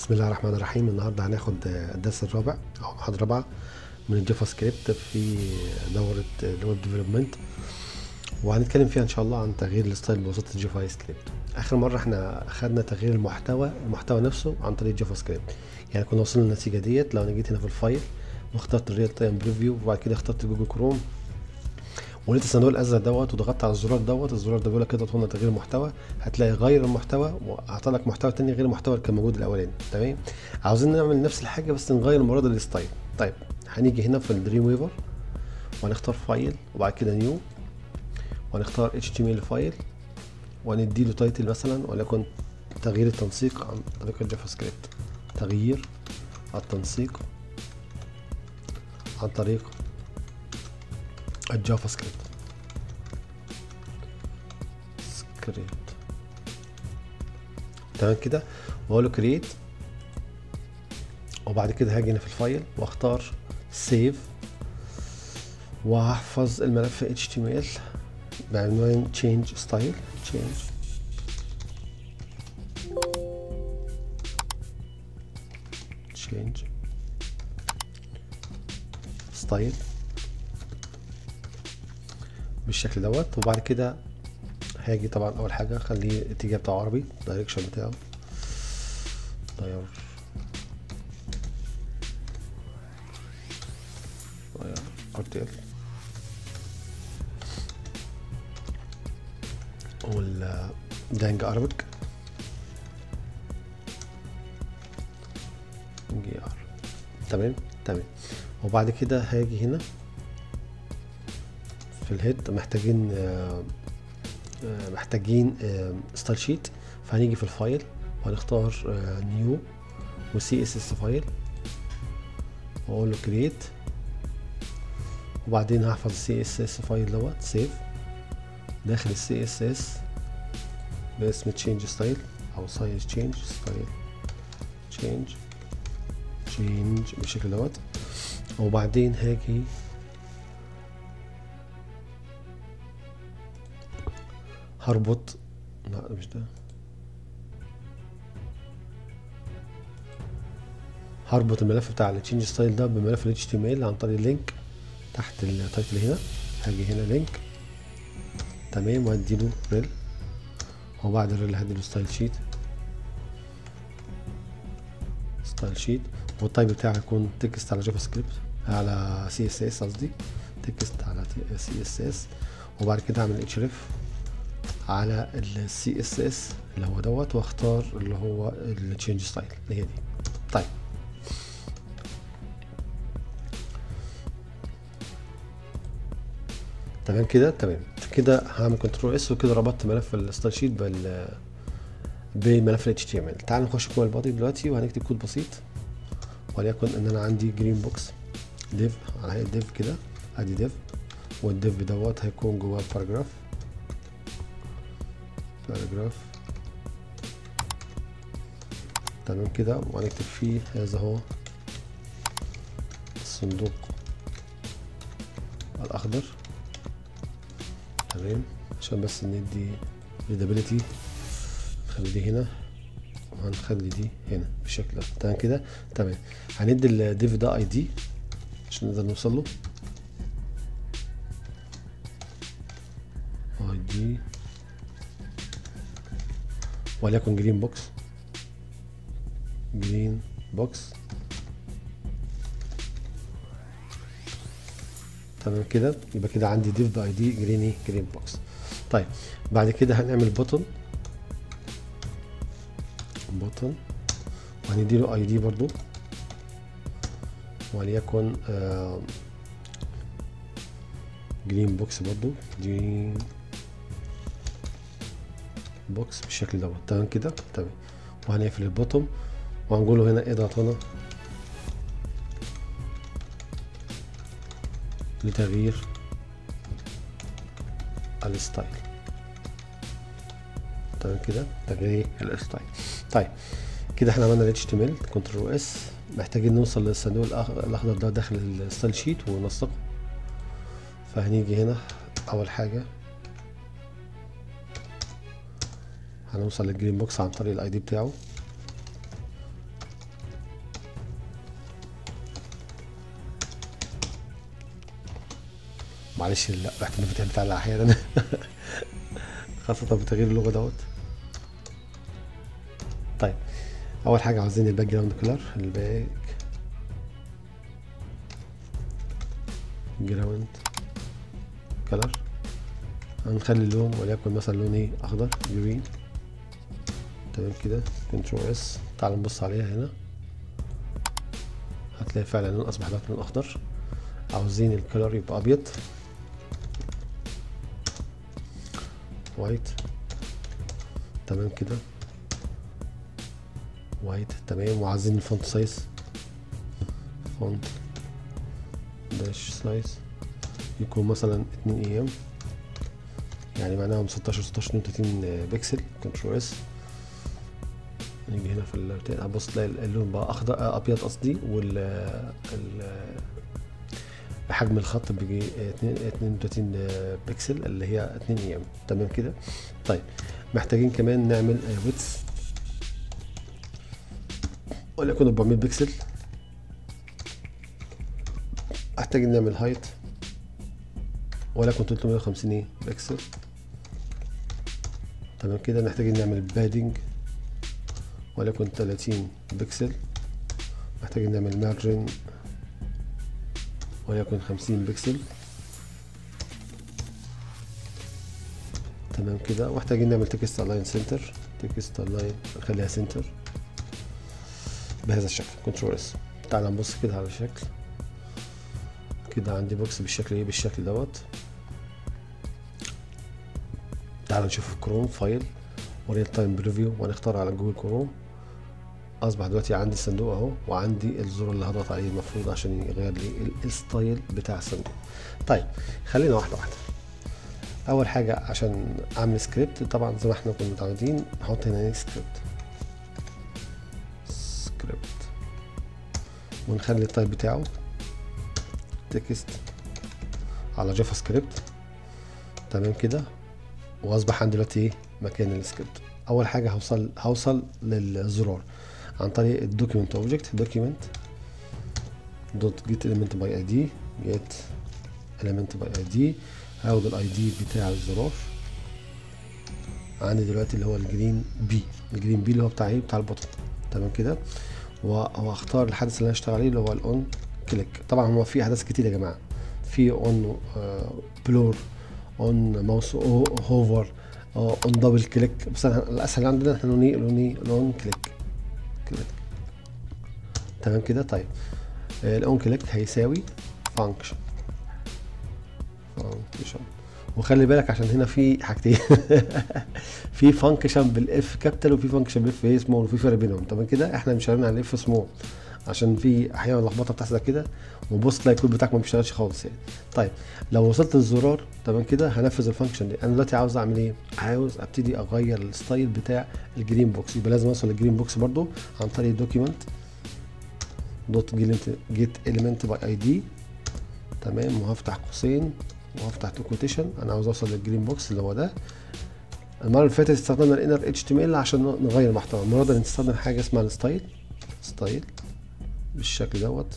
بسم الله الرحمن الرحيم النهارده هناخد الدرس الرابع او المحاضره الرابعه من الجافا سكريبت في دوره الويب ديفلوبمنت وهنتكلم فيها ان شاء الله عن تغيير الستايل بواسطه الجافا سكريبت اخر مره احنا اخدنا تغيير المحتوى المحتوى نفسه عن طريق جافا سكريبت يعني كنا وصلنا للنتيجه ديت لو انا جيت هنا في الفايل واخترت الريل تايم بريفيو وبعد كده اخترت جوجل كروم ولقيت الصندوق الازرق دوت وضغطت على الزرار دوت الزرار ده بيقول لك كده هنا تغيير المحتوى هتلاقي غير المحتوى واعطى لك محتوى تاني غير المحتوى اللي كان موجود الاولاني تمام عاوزين نعمل نفس الحاجه بس نغير المره دي الستايل طيب هنيجي هنا في الدريم ويفر وهنختار فايل وبعد كده نيو وهنختار اتش تي ام ال فايل ونديله تايتل مثلا وليكن تغيير التنسيق عن طريق الجافا سكريبت تغيير التنسيق عن طريق الجافا سكريبت سكريبت تمام كده واقول له كرييت وبعد كده هاجي هنا في الفايل واختار سيف وهحفظ الملف HTML بعنوان change style change change style بالشكل دوت وبعد كده هاجي طبعا اول حاجه اخليه الاتجاه بتاعه عربي الدايركشن بتاعه داير داير ارتل والدانج ارابيك جي ار تمام تمام وبعد كده هاجي هنا في الهيد محتاجين آه آه محتاجين ستايل شيت فهنيجي في الفايل وهنختار نيو وسي اس اس فايل واقول له كرييت وبعدين هحفظ السي اس اس فايل دوت سيف داخل السي اس اس باسم تشينج ستايل او سايز تشينج ستايل تشينج تشينج بالشكل دوت وبعدين هاجي هربط لا مش ده هربط الملف بتاع التشينج ستايل ده بملف ال HTML عن طريق اللينك تحت التايتل هنا هاجي هنا لينك تمام وهديله ريل وبعد الريل هديله ستايل شيت ستايل شيت والتايب بتاعي هيكون تكست على جافا سكريبت على سي اس اس قصدي تكست على سي اس اس وبعد كده اعمل اتش ريف على السي اس اس اللي هو دوت واختار اللي هو التشينج ستايل اللي هي دي طيب تمام كده تمام كده هعمل كنترول اس وكده ربطت ملف الستايل شيت بال بملف ال HTML تعال نخش جوه البادي دلوقتي وهنكتب كود بسيط وليكن ان انا عندي جرين بوكس ديف على هيئه ديف كده ادي ديف والديف دوت هيكون جواه باراجراف باراجراف تمام كده وهنكتب فيه هذا هو الصندوق الاخضر تمام عشان بس ندي ريدابيليتي نخلي دي هنا وهنخلي دي هنا بالشكل ده تمام كده تمام هندي الديف ده اي دي عشان نقدر نوصل له اي دي وليكن جرين بوكس جرين بوكس تمام كده يبقى كده عندي ديف باي دي جرين ايه جرين بوكس طيب بعد كده هنعمل بوتن بوتن وهنديله اي دي برضو وليكن آه جرين بوكس برضو جرين بوكس بالشكل دوت تمام كده تمام وهنقفل البوتوم وهنقول له هنا اضغط هنا لتغيير الستايل تمام كده تغيير الستايل طيب كده احنا عملنا ال HTML كنترول اس محتاجين نوصل للصندوق الاخضر ده داخل الستايل شيت وننسقه فهنيجي هنا اول حاجه هنوصل للجرين بوكس عن طريق الاي دي بتاعه معلش لا رحت المفاتيح بتاع احيانا خاصة بتغيير اللغة دوت طيب أول حاجة عاوزين الباك جراوند كلر الباك جراوند كلر هنخلي اللون وليكن مثلا لون ايه أخضر جرين تمام كده كنترول اس تعال نبص عليها هنا هتلاقي فعلا اللون أصبح دلوقتي لون أخضر عاوزين الكلر يبقى أبيض وايت تمام كده وايت تمام وعايزين الفونت سايز فونت داش سايز يكون مثلا اتنين اي ام يعني معناهم ستاشر ستاشر اتنين وتلاتين بكسل كنترول اس نيجي هنا في البتاع بص تلاقي اللون بقى اخضر ابيض قصدي وال ال حجم الخط بيجي 32 بكسل اللي هي 2 اي ام تمام كده طيب محتاجين كمان نعمل ويتس وليكن 400 بكسل محتاجين نعمل هايت وليكن 350 ايه بكسل تمام كده محتاجين نعمل بادنج وليكن 30 بكسل محتاجين نعمل مارجن وليكن 50 بكسل تمام كده محتاجين نعمل تكست الاين سنتر تكست الاين نخليها سنتر بهذا الشكل كنترول اس تعال نبص كده على الشكل كده عندي بوكس بالشكل ايه بالشكل دوت تعال نشوف الكروم فايل وريل تايم بريفيو ونختار على جوجل كروم اصبح دلوقتي عندي الصندوق اهو وعندي الزر اللي هضغط عليه المفروض عشان يغير لي الستايل بتاع الصندوق طيب خلينا واحده واحده اول حاجه عشان اعمل سكريبت طبعا زي ما احنا كنا متعودين نحط هنا ايه سكريبت سكريبت ونخلي التايب بتاعه تكست على جافا سكريبت تمام كده واصبح عندي دلوقتي ايه مكان السكريبت اول حاجه هوصل هوصل للزرار عن طريق الدوكيمنت اوبجكت دوكيمنت دوت جيت element باي اي دي جيت element باي اي دي هاخد الاي دي بتاع الزرار عندي دلوقتي اللي هو الجرين بي الجرين بي اللي هو بتاع ايه بتاع البطن تمام كده وهختار الحدث اللي انا هشتغل عليه اللي هو الاون كليك طبعا هو في احداث كتير يا جماعه في اون بلور اون ماوس هوفر اون دبل كليك بس انا الاسهل عندنا احنا نوني نوني الاون كليك كليك تمام كده طيب الاون كليك هيساوي فانكشن فانكشن وخلي بالك عشان هنا في حاجتين في فانكشن بالاف كابيتال وفي فانكشن بالاف ايه سمول وفي فرق بينهم تمام كده احنا مش على الاف سمول عشان في احيانا لخبطه بتحصل كده وبص تلاقي الكود بتاعك ما بيشتغلش خالص يعني طيب لو وصلت للزرار تمام كده هنفذ الفانكشن دي انا دلوقتي عاوز اعمل ايه عاوز ابتدي اغير الستايل بتاع الجرين بوكس يبقى لازم اوصل للجرين بوكس برضو عن طريق دوكيمنت دوت جيت اليمنت باي اي دي تمام وهفتح قوسين وهفتح تو كوتيشن انا عاوز اوصل للجرين بوكس اللي هو ده المره اللي فاتت استخدمنا الانر اتش تي ام ال عشان نغير المحتوى المره دي نستخدم حاجه اسمها الستايل ستايل بالشكل دوت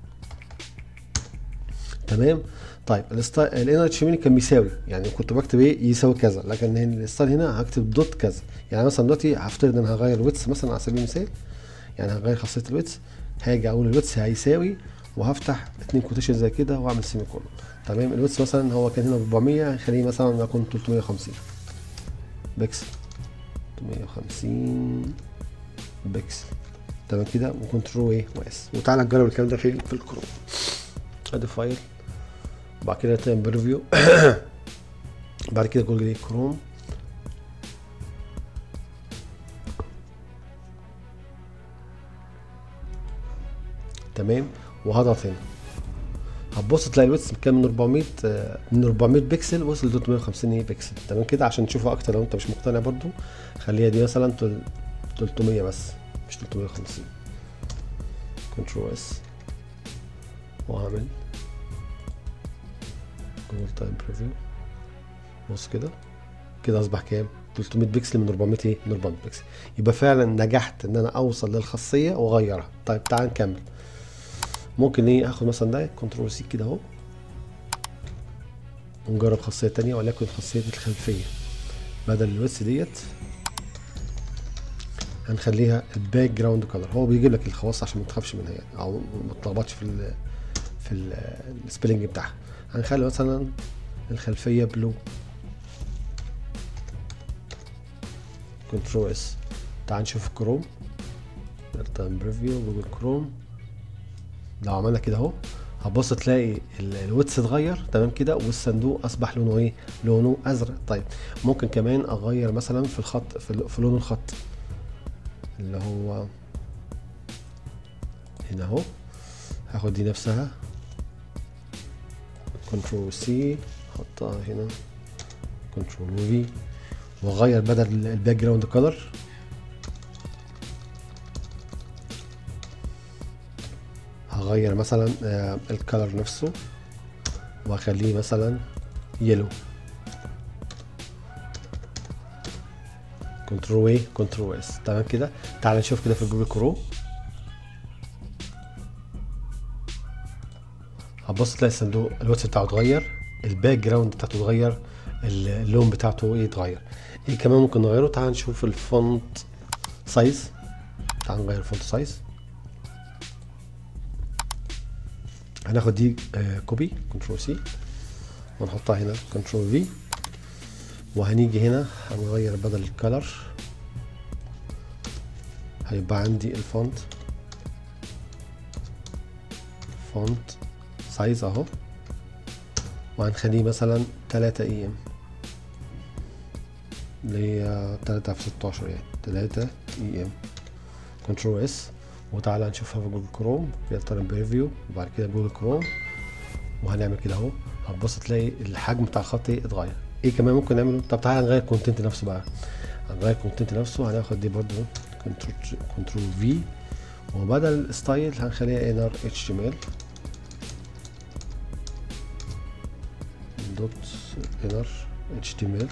تمام طيب الانر اتش ام ال كان بيساوي يعني كنت بكتب ايه يساوي كذا لكن الستايل هنا هكتب دوت كذا يعني مثلا دلوقتي هفترض ان انا هغير ويتس مثلا على سبيل المثال يعني هغير خاصيه الويتس هاجي اقول الويتس هيساوي وهفتح اتنين كوتيشن زي كده واعمل سيمي كولون تمام الويتس مثلا هو كان هنا ب 400 هخليه مثلا يكون 350 بكسل 350 بكسل تمام كده وكنترول ايه واس وتعالى نجرب الكلام ده فين في الكروم ادي فايل بعد كده تايم بريفيو بعد كده جوجل ايه كروم تمام وهضغط هنا هتبص تلاقي الويتس كان من 400 من 400 بكسل وصل ل 350 ايه بكسل تمام كده عشان تشوفها اكتر لو انت مش مقتنع برضو خليها دي مثلا 300 بس مش 350 كنترول اس واعمل جوجل تايم بريفيو بص كده كده اصبح كام 300 بكسل من 400 ايه من 400 بكسل يبقى فعلا نجحت ان انا اوصل للخاصيه واغيرها طيب تعال نكمل ممكن ايه اخد مثلا ده كنترول سي كده اهو ونجرب خاصية تانية ولكن خاصية الخلفية بدل الويتس ديت هنخليها الباك جراوند كلر هو بيجيب لك الخواص عشان ما تخافش منها يعني او ما تلخبطش في ال في السبيلنج بتاعها هنخلي مثلا الخلفيه بلو كنترول اس تعال نشوف الكروم تايم بريفيو جوجل كروم لو عملنا كده اهو هتبص تلاقي الويتس اتغير تمام كده والصندوق اصبح لونه ايه لونه ازرق طيب ممكن كمان اغير مثلا في الخط في, في لون الخط اللي هو هنا اهو هاخد دي نفسها كنترول سي احطها هنا كنترول في واغير بدل الباك جراوند كلر هغير مثلا الكلر نفسه واخليه مثلا يلو كنترول ايه كنترول اس تمام كده تعال نشوف كده في جوجل كروم هتبص تلاقي الصندوق الواتس بتاعه اتغير الباك جراوند بتاعته اتغير اللون بتاعته ايه اتغير ايه كمان ممكن نغيره تعال نشوف الفونت سايز تعال نغير الفونت سايز هناخد دي آه كوبي كنترول سي ونحطها هنا كنترول في وهنيجي هنا هنغير بدل الكلر هيبقى عندي الفونت فونت سايز اهو وهنخليه مثلا تلاتة اي ام اللي هي تلاتة في ستاشر يعني تلاتة اي ام كنترول اس وتعالى نشوفها في جوجل كروم فلتر بريفيو وبعد كده جوجل كروم وهنعمل كده اهو هتبص تلاقي الحجم بتاع الخط ايه اتغير ايه كمان ممكن نعمله طب تعالى نغير الكونتنت نفسه بقى هنغير الكونتنت نفسه هناخد دي برضو كنترول كنترول في وبدل ستايل هنخليها انر اتش ام ال دوت انر اتش تي ام ال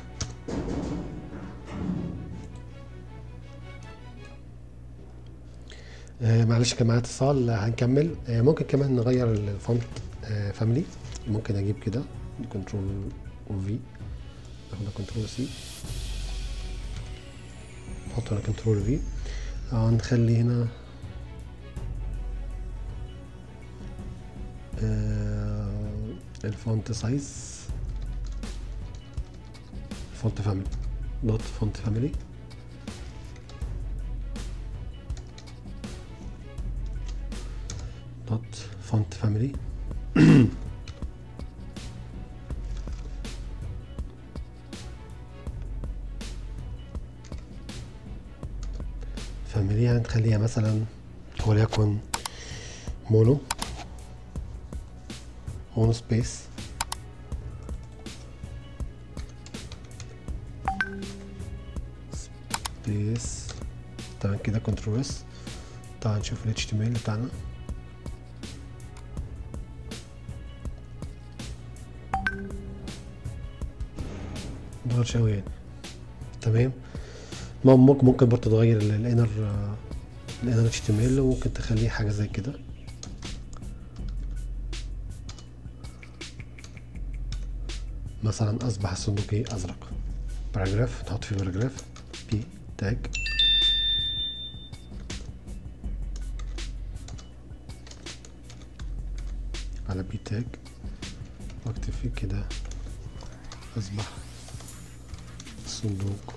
آه معلش كان معايا اتصال هنكمل آه ممكن كمان نغير الفونت آه فاميلي ممكن اجيب كده كنترول وفي ناخد كنترول سي نحط هنا كنترول في هنخلي هنا آه الفونت سايز فونت فاميلي دوت فونت فاميلي دوت فونت فاميلي فاميلي هنخليها مثلا وليكن مونو مونو سبيس سبيس تمام كده كنترول اس تعال نشوف ال HTML بتاعنا متغيرش اوي يعني تمام ممكن ممكن برضه تغير الانر الانر اتش تي ام ال وممكن تخليه حاجه زي كده مثلا اصبح الصندوق ايه ازرق باراجراف نحط فيه باراجراف بي تاج على بي تاج واكتب فيه كده اصبح الصندوق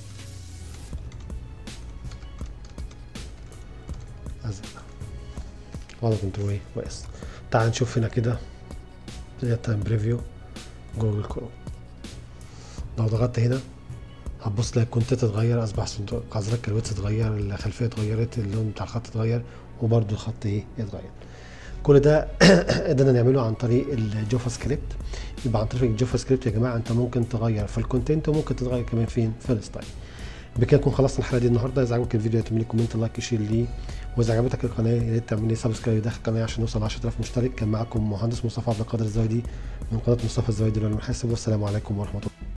ازرق واضح كنترول ايه واس تعال نشوف هنا كده تايم بريفيو جوجل كروم لو ضغطت هنا هتبص تلاقي الكونتنت اتغير اصبح صندوق ازرق الويتس اتغير الخلفيه اتغيرت اللون بتاع الخط اتغير وبرده الخط ايه اتغير كل ده قدرنا نعمله عن طريق الجافا سكريبت يبقى عن طريق الجافا سكريبت يا جماعه انت ممكن تغير في الكونتنت وممكن تتغير كمان فين في الستايل بكده نكون خلصنا الحلقه دي النهارده اذا عجبك الفيديو اعمل لي كومنت لايك شير ليه واذا عجبتك القناه يا ريت تعمل لي سبسكرايب داخل القناه عشان نوصل 10000 مشترك كان معاكم مهندس مصطفى عبد القادر الزويدي من قناه مصطفى الزويدي للمحاسب والسلام عليكم ورحمه الله